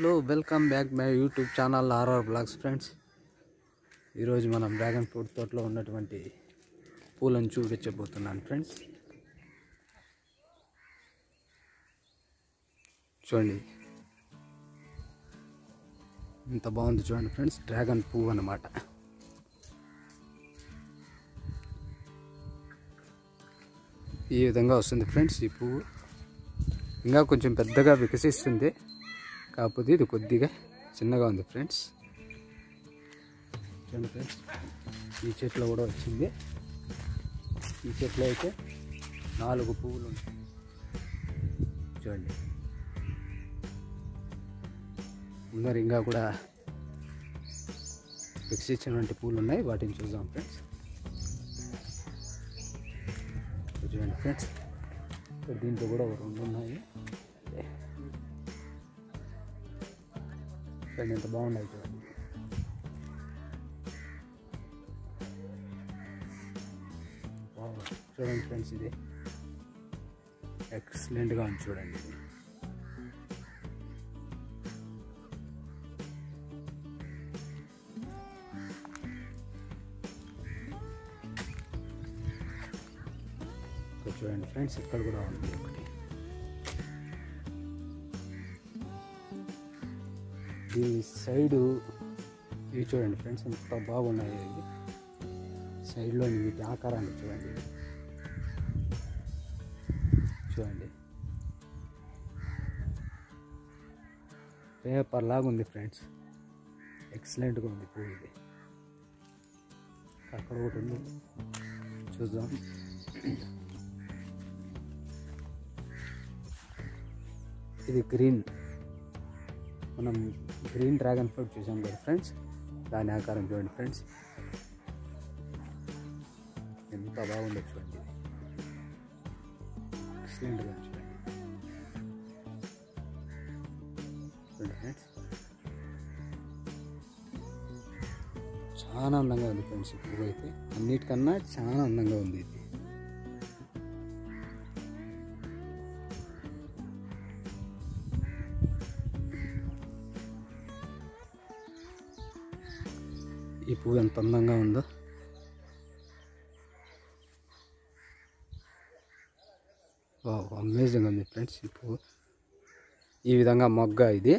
Hello welcome back my YouTube channel R R blogs friends ఈరోజు మనం dragon fruit తోటలో ఉన్నటువంటి పూలను చూపించబోతున్నాను ఫ్రెండ్స్ చూడండి ఇంత బాగుంది చూడండి ఫ్రెండ్స్ డ్రాగన్ పువ్వు అన్నమాట ఈ విధంగా వస్తుంది ఫ్రెండ్స్ ఈ పువ్వు ఇంకా కొంచెం పెద్దగా వికసిస్తుంది కాకపోతే ఇది కొద్దిగా చిన్నగా ఉంది ఫ్రెండ్స్ చూడండి ఫ్రెండ్స్ ఈ చెట్లో కూడా వచ్చింది ఈ చెట్లో అయితే నాలుగు పువ్వులు ఉంటాయి చూడండి ముందర ఇంకా కూడా వికసించినటువంటి పూలు ఉన్నాయి వాటిని చూద్దాం ఫ్రెండ్స్ చూడండి ఫ్రెండ్స్ ఇక్కడ దీంట్లో కూడా ఒక రెండు ఉన్నాయి చూడండి ఎంత బాగున్నాయి చూడండి వావ్, చూడండి ఫ్రెండ్స్ ఇది ఎక్సలెంట్గా ఉంది చూడండి ఇది ఇక్కడ చూడండి ఫ్రెండ్స్ ఇక్కడ కూడా ఉంది ఒకటి దీని సైడు ఇవి చూడండి ఫ్రెండ్స్ ఎంత బాగున్నాయి ఇవి సైడ్లో వీటి ఆకారాన్ని చూడండి చూడండి పేపర్ లాగా ఉంది ఫ్రెండ్స్ ఎక్సలెంట్గా ఉంది పువ్వు ఇది అక్కడ ఒకటి ఉంది చూద్దాం ఇది గ్రీన్ మనం గ్రీన్ డ్రాగన్ ఫ్రూట్ చూసాం కదా ఫ్రెండ్స్ దాని ఆకారం చూడండి ఫ్రెండ్స్ ఎంత బాగుందో చూడండి ఎక్సలెంట్గా ఉంది చూడండి చూడండి ఫ్రెండ్స్ చాలా అందంగా ఉంది ఫ్రెండ్స్ ఈ పువ్వు అయితే అన్నిటికన్నా చాలా అందంగా ఉంది ఇది ఈ పువ్వు ఎంత అందంగా ఉందో వావ్ అమేజింగ్ ఉంది ఫ్రెండ్స్ ఈ పువ్వు ఈ విధంగా మొగ్గ ఇది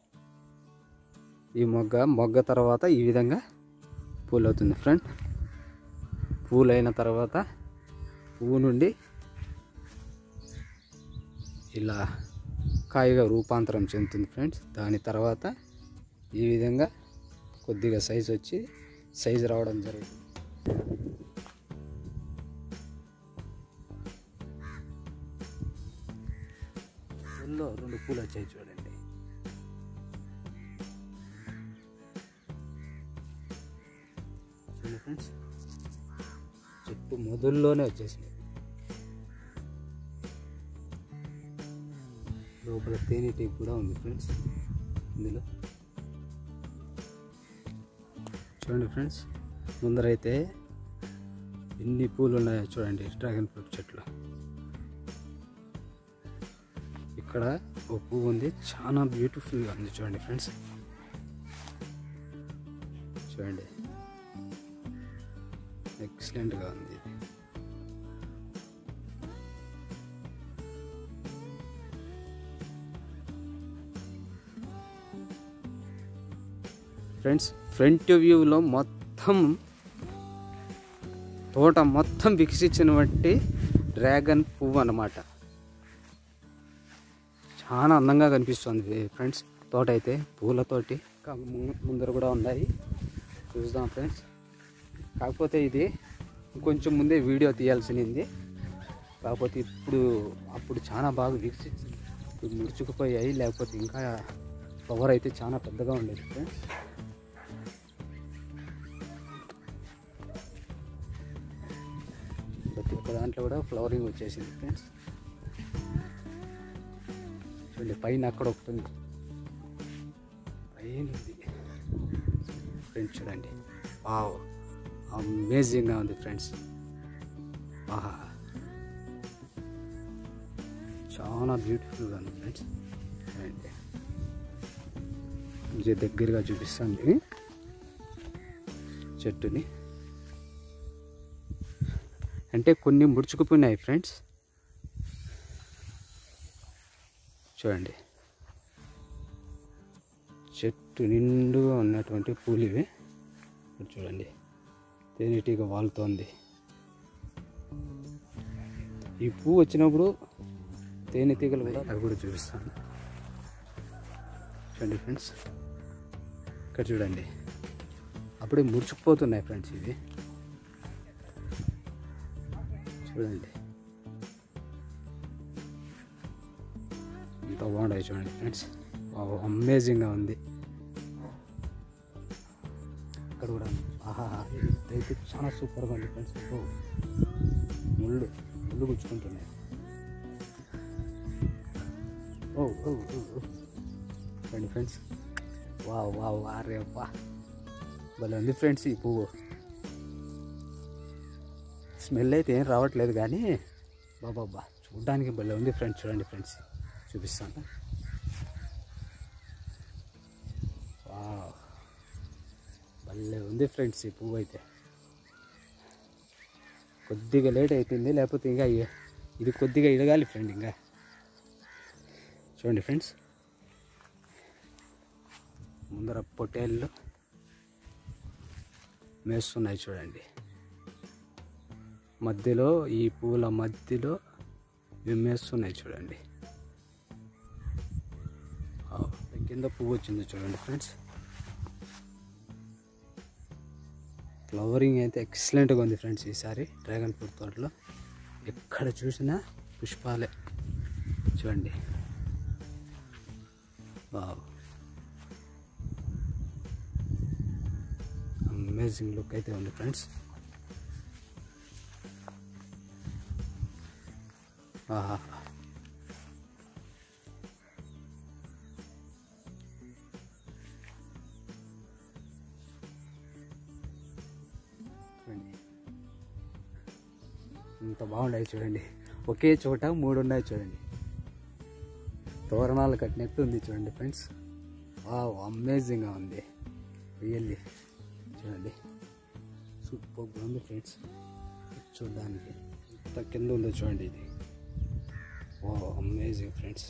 ఈ మొగ్గ మొగ్గ తర్వాత ఈ విధంగా పూలు అవుతుంది ఫ్రెండ్ పూలు అయిన తర్వాత పువ్వు నుండి ఇలా కాయగా రూపాంతరం చెందుతుంది ఫ్రెండ్స్ దాని తర్వాత ఈ విధంగా కొద్దిగా సైజ్ వచ్చి సైజ్ రావడం జరుగుతుంది పూల్లో రెండు పూలు వచ్చాయి చూడండి చూడండి ఫ్రెండ్స్ చెట్టు మొదల్లోనే వచ్చేసినాయి లోపల తేనెటీగ కూడా ఉంది ఫ్రెండ్స్ ఇందులో చూడండి ఫ్రెండ్స్ ముందరైతే ఎన్ని పూలు ఉన్నాయో చూడండి డ్రాగన్ ఫ్రూట్ చెట్లు ఇక్కడ ఒక పువ్వు ఉంది చాలా బ్యూటిఫుల్గా ఉంది చూడండి ఫ్రెండ్స్ చూడండి ఎక్సలెంట్గా ఉంది ఇది ఫ్రెండ్స్ ఫ్రంట్ వ్యూలో మొత్తం తోట మొత్తం వికసించినటువంటి డ్రాగన్ పువ్వు అన్నమాట చాలా అందంగా కనిపిస్తుంది ఫ్రెండ్స్ తోట అయితే పూలతోటి కా- ము- ముందర కూడా ఉన్నాయి చూద్దాం ఫ్రెండ్స్ కాకపోతే ఇది కొంచెం ముందే వీడియో తీయాల్సింది కాకపోతే ఇప్పుడు అప్పుడు చాలా బాగా వికసించింది ఇప్పుడు ముడుచుకుపోయాయి లేకపోతే ఇంకా ఫ్లవర్ అయితే చాలా పెద్దగా ఉండేది ఫ్రెండ్స్ ప్రతి ఒక్క దాంట్లో కూడా ఫ్లవరింగ్ వచ్చేసింది ఫ్రెండ్స్ చూడండి పైన అక్కడ ఒకటి ఉంది పైన ఉంది ఫ్రెండ్స్ చూడండి వావ్ అమేజింగ్గా ఉంది ఫ్రెండ్స్ ఆహా చాలా బ్యూటిఫుల్గా ఉంది ఫ్రెండ్స్ చూడండి కొంచెం దగ్గరగా చూపిస్తుంది చెట్టుని అంటే కొన్ని ముడుచుకుపోయినాయి ఫ్రెండ్స్ చూడండి చెట్టు నిండుగా ఉన్నటువంటి పూలు ఇవి ఇక్కడ చూడండి తేనెటీగ వాలుతోంది ఈ పువ్వు వచ్చినప్పుడు తేనెటీగలు కూడా అవి కూడా చూపిస్తాను చూడండి ఫ్రెండ్స్ ఇక్కడ చూడండి అప్పుడే ముడుచుకుపోతున్నాయి ఫ్రెండ్స్ ఇవి చూడండి ఎంత బాగుంటాయి చూడండి ఫ్రెండ్స్ అమేజింగ్గా ఉంది ఇక్కడ కూడా ఆహా ఇదైతే చాలా సూపర్గా ఉంది ఫ్రెండ్స్ ఓ, ముళ్ళు ముళ్ళు గుచ్చుకుంటున్నాయి ఓ ఓ ఓ ఓ. చూడండి ఫ్రెండ్స్ వా వా వారే వా భలే ఉంది ఫ్రెండ్స్ ఈ పువ్వు స్మెల్ అయితే ఏం రావట్లేదు కానీ బాబా చూడడానికి భలే ఉంది ఫ్రెండ్స్ చూడండి ఫ్రెండ్స్ చూపిస్తాను వావ్. భలే ఉంది ఫ్రెండ్స్ ఈ పువ్వు అయితే కొద్దిగా లేట్ అవుతుంది లేకపోతే ఇంకా ఇ- ఇది కొద్దిగా ఇడగాలి ఫ్రెండ్ ఇంకా చూడండి ఫ్రెండ్స్ ముందర పొట్టేళ్ళు మేస్తున్నాయి చూడండి మధ్యలో ఈ పూల మధ్యలో ఇవి మేస్తున్నాయి చూడండి ఆ, కింద పువ్వు వచ్చింది చూడండి ఫ్రెండ్స్ ఫ్లవరింగ్ అయితే ఎక్సలెంట్గా ఉంది ఫ్రెండ్స్ ఈసారి డ్రాగన్ ఫ్రూట్ తోటలో ఎక్కడ చూసినా పుష్పాలే చూడండి వావ్ అమేజింగ్ లుక్ అయితే ఉంది ఫ్రెండ్స్ ఆహా చూడండి ఇంత బాగున్నాయి చూడండి ఒకే చోట మూడు ఉన్నాయి చూడండి తోరణాలు కట్టినట్టు ఉంది చూడండి ఫ్రెండ్స్ వావ్ అమేజింగ్గా ఉంది రియల్లీ చూడండి సూపర్గా ఉంది ఫ్రెండ్స్ చూడడానికి ఎంత కింద ఉందో చూడండి ఇది వా అమేజింగ్ ఫ్రెండ్స్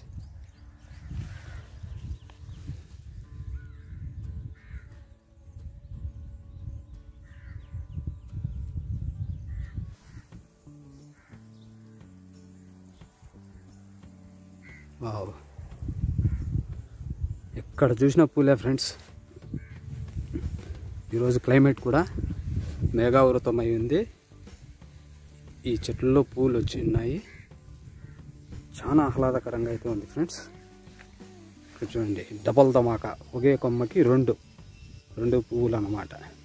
వావ్ ఎక్కడ చూసినా పూలే ఫ్రెండ్స్ ఈరోజు క్లైమేట్ కూడా మేఘావృతమై ఉంది ఈ చెట్లలో పూలు వచ్చి ఉన్నాయి చాలా ఆహ్లాదకరంగా అయితే ఉంది ఫ్రెండ్స్ ఇక్కడ చూడండి డబల్ ధమాకా ఒకే కొమ్మకి రెండు రెండు పువ్వులు అన్నమాట